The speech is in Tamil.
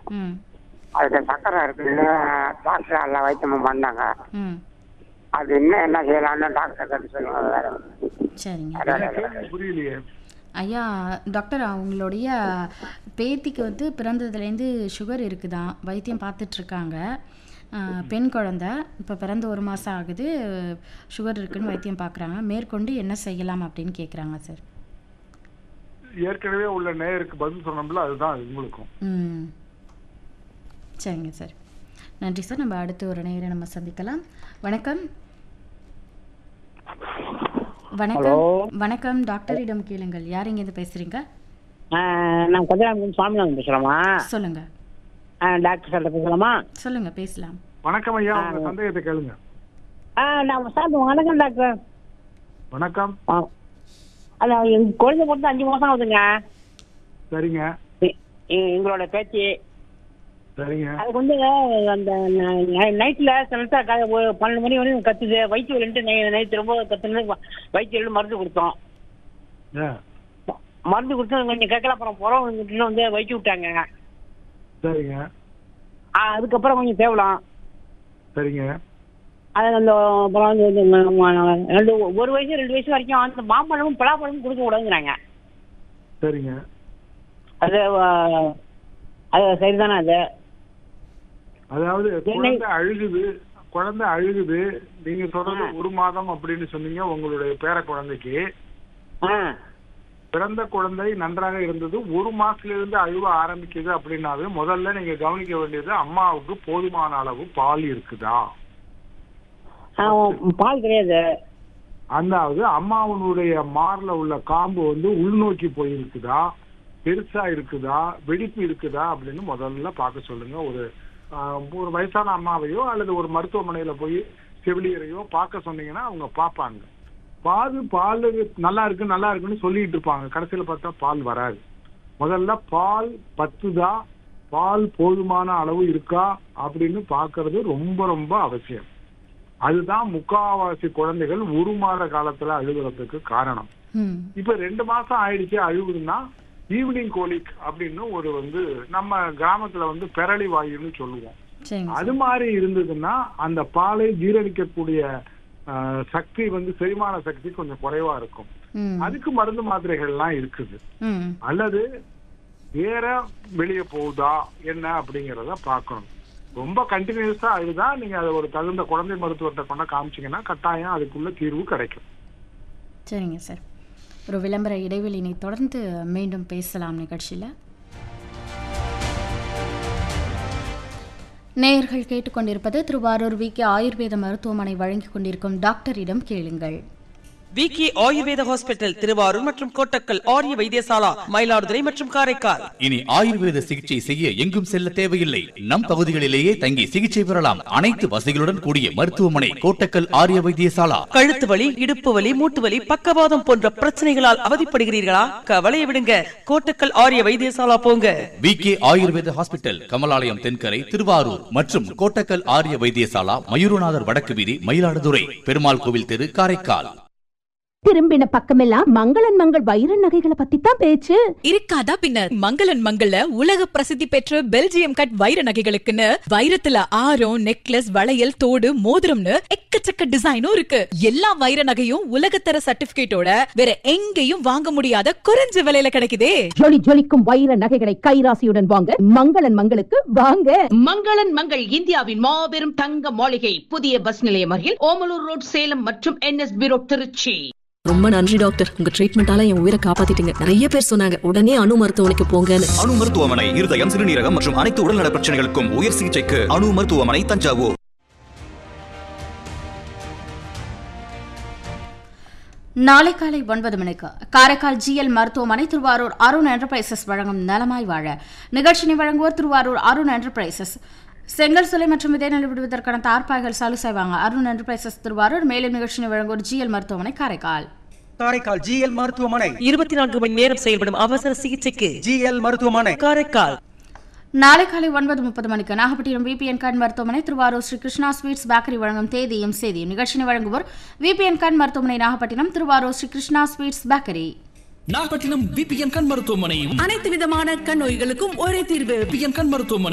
ம் அதுக்கு சக்கரை இருக்குன்னு டாக்டர் எல்லாம் வைத்தியமும் பண்ணாங்க ம் அது இன்னும் என்ன செய்யலாம்னு டாக்டர் கேட்டு சொல்லுவாங்க வேற ஒண்ணும். சரிங்க வேற ஒண்ணும் இல்ல. கேள்வி புரியலையே ஐயா டாக்டர் அவங்களுடைய பேத்திக்கு வந்து பிறந்ததுலேருந்து சுகர் இருக்குதான் வைத்தியம் பார்த்துட்ருக்காங்க பெண் குழந்தை இப்போ பிறந்த ஒரு மாதம் ஆகுது சுகர் இருக்குன்னு வைத்தியம் பார்க்குறாங்க மேற்கொண்டு என்ன செய்யலாம் அப்படின்னு கேட்குறாங்க சார் ஏற்கனவே உள்ள நேயருக்கு பதில் சொன்னோம்ல அதுதான் உங்களுக்கும் ம் சரிங்க சார் நன்றி சார் நம்ம அடுத்து ஒரு நேரம் நம்ம சந்திக்கலாம் வணக்கம் வணக்கம் வணக்கம் டாக்டரிடம் கேளுங்கள் யார் இங்கேருந்து பேசுகிறீங்க நான் கொஞ்சம் சுவாமிநாதன் பேசுகிறோமா சொல்லுங்க டாக்டர் சார்ட்ட பேசலாமா சொல்லுங்க பேசலாம் வணக்கம் ஐயா உங்க சந்தேகத்தை கேளுங்க ஆ நான் சார் வணக்கம் டாக்டர் வணக்கம் ஆ அதான் எங்க குழந்தை பொறுத்து அஞ்சு மாதம் ஆகுதுங்க சரிங்க எ- எ- எங்களோட பேச்சு சரிங்க அதுக்கு வந்து அந்த நைட்டில் சில நேரத்துல க- ஒரு பன்னெண்டு மணி வரையும் கத்துது வயிற்று வலின்ட்டு நைட்டு ரொம்ப கத்துனது வயிற்று வலி மருந்து கொடுத்தோம் ஆ, ம- மருந்து கொடுத்து கொஞ்சம் கேட்கல அப்புறம் புறம் வந்துட்டு வந்து வயிற்று விட்டாங்க சரிங்க ஆ, அதுக்கப்புறம் கொஞ்சம் தேவலாம் சரிங்க அது அந்த அப்புறம் வந்து இது ம- ம- ரெண்டு ஒரு வயசு ரெண்டு வயசு வரைக்கும் அந்த மாம்பழமும் பலாப்பழமும் கொடுக்க கூடாதுங்கிறாங்க சரிங்க அது ஆ, அது சரிதானே அது அதாவது குழந்தை அழுகுது குழந்தை அழுகுது நீங்க சொல்றது ஒரு மாதம் அப்படின்னு சொன்னீங்க உங்களுடைய பேர குழந்தைக்கு ஆ பிறந்த குழந்தை நன்றாக இருந்தது ஒரு மாசத்துல இருந்து அழுவ ஆரம்பிக்குது அப்படின்னாவே முதல்ல நீங்க கவனிக்க வேண்டியது அம்மாவுக்கு போதுமான அளவு பால் இருக்குதா ஆ, பால் கிடையாது அதாவது அம்மாவனுடைய மார்ல உள்ள காம்பு வந்து உள்நோக்கி போயிருக்குதா பெருசா இருக்குதா வெடிப்பு இருக்குதா அப்படின்னு முதல்ல பார்க்க சொல்லுங்க ஒரு ஆஹ், ஒரு வயசான அம்மாவையோ அல்லது ஒரு மருத்துவமனையில போய் செவிலியரையோ பார்க்க சொன்னீங்கன்னா அவங்க பார்ப்பாங்க பால் பால் நல்லா இருக்கு நல்லா இருக்குன்னு சொல்லிட்டு இருப்பாங்க கடைசியில பார்த்தா பால் வராது முதல்ல பால் பத்துதா பால் போதுமான அளவு இருக்கா அப்படின்னு பார்க்கிறது ரொம்ப ரொம்ப அவசியம் அதுதான் முக்காவாசி குழந்தைகள் ஒரு மாத காலத்துல அழுகுறதுக்கு காரணம் ம் இப்ப ரெண்டு மாசம் ஆயிடுச்சு அழுகுதுன்னா ஈவினிங் கோலிக் அப்படின்னு ஒரு வந்து நம்ம கிராமத்துல வந்து பெரளி வாயுன்னு சொல்லுவோம் சரிங்க அது மாதிரி இருந்ததுன்னா அந்த பாலை ஜீரணிக்கக்கூடிய ஆஹ், சக்தி வந்து செரிமான சக்தி கொஞ்சம் குறைவா இருக்கும் ம் அதுக்கு மருந்து மாத்திரைகள்லாம் இருக்குது ம் அல்லது வேற வெளியே போகுதா என்ன அப்படிங்கறத பார்க்கணும் ரொம்ப கண்டினியூஸா அதுதான் நீங்க அதை ஒரு தகுந்த குழந்தை மருத்துவத்தை கொண்ட காமிச்சீங்கன்னா கட்டாயம் அதுக்குள்ள தீர்வு கிடைக்கும் சரிங்க சார் ஒரு விளம்பர இடைவெளியினை தொடர்ந்து மீண்டும் பேசலாம் நிகழ்ச்சியில் நேயர்கள் கேட்டுக்கொண்டிருப்பது திருவாரூர் வி கே ஆயுர்வேத மருத்துவமனை வழங்கிக் கொண்டிருக்கும் டாக்டரிடம் கேளுங்கள் விகே ஆயுர்வேத ஹாஸ்பிட்டல் திருவாரூர் மற்றும் கோட்டக்கல் ஆரிய வைத்தியசாலா மயிலாடுதுறை மற்றும் காரைக்கால் இனி ஆயுர்வேத சிகிச்சை செய்ய எங்கும் செல்ல தேவையில்லை நம் பகுதிகளிலேயே தங்கி சிகிச்சை பெறலாம் அனைத்து வசதிகளுடன் கூடிய மருத்துவமனை கோட்டக்கல் ஆரிய வைத்தியசாலா கழுத்து வலி இடுப்பு வலி மூட்டு வலி பக்கவாதம் போன்ற பிரச்சனைகளால் அவதிப்படுகிறீர்களா கவலையை விடுங்க கோட்டக்கல் ஆரிய வைத்தியசாலா போங்க V K Ayurveda hospital Kamalalayam Thenkarai Thiruvarur மற்றும் கோட்டக்கல் ஆரிய வைத்தியசாலா மயூரநாதர் வடக்கு வீதி மயிலாடுதுறை பெருமாள் கோவில் தெரு காரைக்கால் திரும்பின பக்கமெல்லாம் மங்களன் மங்கள் வைர நகைகளை பத்தி தான் பேச்சு இருக்காதா பின்ன மங்களன் மங்கள்ல உலக பிரசித்தி பெற்ற பெல்ஜியம் கட் வைர நகைகளுக்குன்னு வைரத்துல ஆரம் நெக்லஸ் வளையல் தோடு மோதிரம்னு எக்கச்சக்க டிசைனும் இருக்கு எல்லா வைர நகையும் உலகத்தர சர்டிபிகேட்டோட வேற எங்கேயும் வாங்க முடியாத குறைஞ்ச விலையில கிடைக்குதே ஜொலி ஜொலிக்கும் வைர நகைகளை கைராசியுடன் வாங்க மங்களன் மங்களுக்கு வாங்க மங்களன் மங்கள் இந்தியாவின் மாபெரும் தங்க மாளிகை புதிய பஸ் நிலையம் அருகில் ஓமலூர் ரோட் சேலம் மற்றும் என்எஸ்பி ரோட் திருச்சி ரொம்ப நன்றி டாக்டர் உங்க ட்ரீட்மெண்டால என் உயிரை காப்பாத்திட்டீங்க நிறைய பேர் சொன்னாங்க உடனே அணு மருத்துவமனைக்கு போங்கன்னு அணு மருத்துவமனை இருதயம் சிறுநீரகம் மற்றும் அனைத்து உடல்நல பிரச்சனைகளுக்கும் உயர் சிகிச்சைக்கு அணு மருத்துவமனை தஞ்சாவூர் நாளை காலை ஒன்பது மணிக்கு காரைக்கால் ஜிஎல் மருத்துவமனை திருவாரூர் அருண் என்டர்பிரைசஸ் வழங்கும் நலமாய் வாழ நிகழ்ச்சினை வழங்குவோர் திருவாரூர் அருண் என்டர்பிரைசஸ் செங்கல் சுலை மற்றும் விதைநெல் விடுவதற்கான தார்ப்பாய்கள் சாலு செய்வாங்க அருண் என்டர்பிரைசஸ் திருவாரூர் மேலும் நிகழ்ச்சினை வழங்குவோர் ஜிஎல் மருத்துவமனை காரைக்கால் காரைக்கால் ஜிஎல் மருத்துவமனை இருபத்தி நான்கு மணி நேரம் செயல்படும் அவசர சிகிச்சைக்கு ஜிஎல் மருத்துவமனை காரைக்கால் நாளை காலை ஒன்பது முப்பது மணிக்கு நாகப்பட்டினம் விபிஎன் கண் மருத்துவமனை திருவாரூர் ஸ்ரீ கிருஷ்ணா ஸ்வீட்ஸ் பேக்கரி வழங்கும் தேதியும் செய்தியும் நிகழ்ச்சினை வழங்குவோர் விபிஎன் கண் மருத்துவமனை Nagapattinam Thiruvarur Sri Krishna sweets bakery Nagapattinam VPN கண் மருத்துவமனை அனைத்து விதமான கண் நோய்களுக்கும் ஒரே தீர்வு விபிஎன் கண் மருத்துவமனை